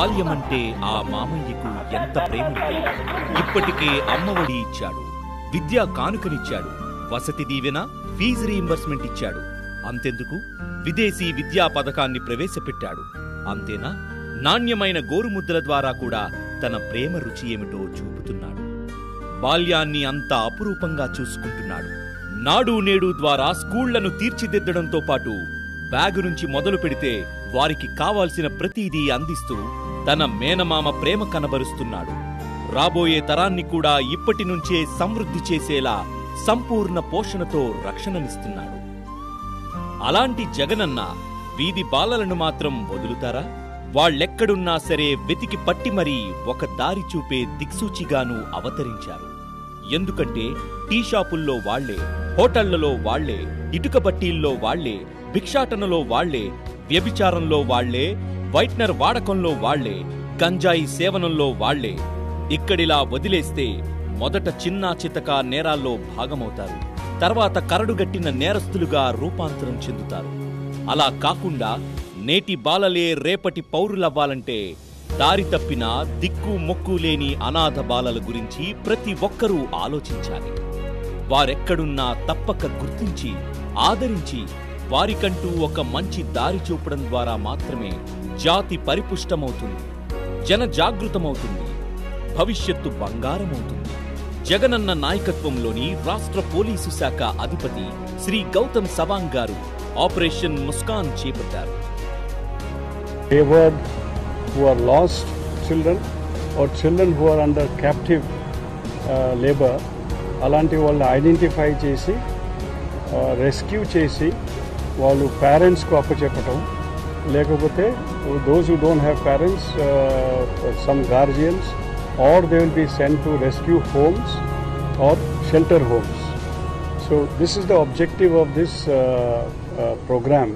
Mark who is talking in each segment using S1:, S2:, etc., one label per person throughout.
S1: బాల్యమంటే ఆ మామయ్యకు ఎంత ప్రేమ ఉండేది. ఇప్పటికే అమ్మఒడి ఇచ్చాడు విద్యా కానుకనిచ్చాడు వసతి దీవెన ఫీజు రీయింబర్స్మెంట్ ఇచ్చాడు అంతెందుకు విదేశీ విద్యా పథకాన్ని ప్రవేశపెట్టాడు అంతేనా నాణ్యమైన గోరుముద్దల ద్వారా కూడా తన ప్రేమ రుచి ఏమిటో చూపుతున్నాడు బాల్యాన్ని అంత అపురూపంగా చూసుకుంటున్నాడు నాడు నేడు ద్వారా స్కూళ్లను తీర్చిదిద్దడంతో పాటు బ్యాగు నుంచి మొదలు పెడితే వారికి కావాల్సిన ప్రతిదీ అందిస్తూ తన మేనమామ ప్రేమ కనబరుస్తున్నాడు రాబోయే తరాన్ని కూడా ఇప్పటి నుంచే సమృద్ధి చేసేలా సంపూర్ణ పోషణతో రక్షణనిస్తున్నాడు అలాంటి జగనన్న వీధి బాలలను మాత్రం వదులుతారా వాళ్ళెక్కడున్నా సరే వెతికి పట్టి మరీ ఒక దారి చూపే దిక్సూచిగాను అవతరించారు ఎందుకంటే టీ షాపుల్లో వాళ్లే హోటళ్లలో వాళ్లే ఇటుక బట్టీల్లో వాళ్లే భిక్షాటనలో వాళ్లే వ్యభిచారంలో వాళ్లే వైట్నర్ వాడకంలో వాళ్లే గంజాయి సేవనంలో వాళ్లే ఇక్కడిలా వదిలేస్తే మొదట చిన్నా చితక నేరాల్లో భాగమవుతారు తర్వాత కరడుగట్టిన నేరస్తులుగా రూపాంతరం చెందుతారు అలా కాకుండా నేటి బాలలే రేపటి పౌరులవ్వాలంటే దారి తప్పిన దిక్కు మొక్కు లేని అనాథ బాలల గురించి ప్రతి ఒక్కరూ ఆలోచించాలి వారెక్కడున్నా తప్పక గుర్తించి ఆదరించి వారికంటూ ఒక మంచి దారి చూపడం ద్వారా మాత్రమే జాతి పరిపుష్టమవుతుంది జన జాగృతమవుతుంది భవిష్యత్తు బంగారమవుతుంది జగనన్న నాయకత్వంలోని రాష్ట్ర పోలీసు శాఖ అధిపతి శ్రీ గౌతమ్ సవాంగ్ గారు ఆపరేషన్ ముస్కాన్ చేపట్టారు
S2: wayward who are lost children or children who are under captive uh, labor అలాంటి వాళ్ళని ఐడెంటిఫై చేసి రెస్క్యూ చేసి వాళ్ళు పేరెంట్స్కు అప్పచెప్పటం లేకపోతే those who don't have parents some guardians or they will be send to rescue homes or shelter homes so this is the objective of this program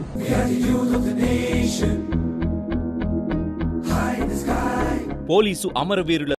S1: police అమరవీరుల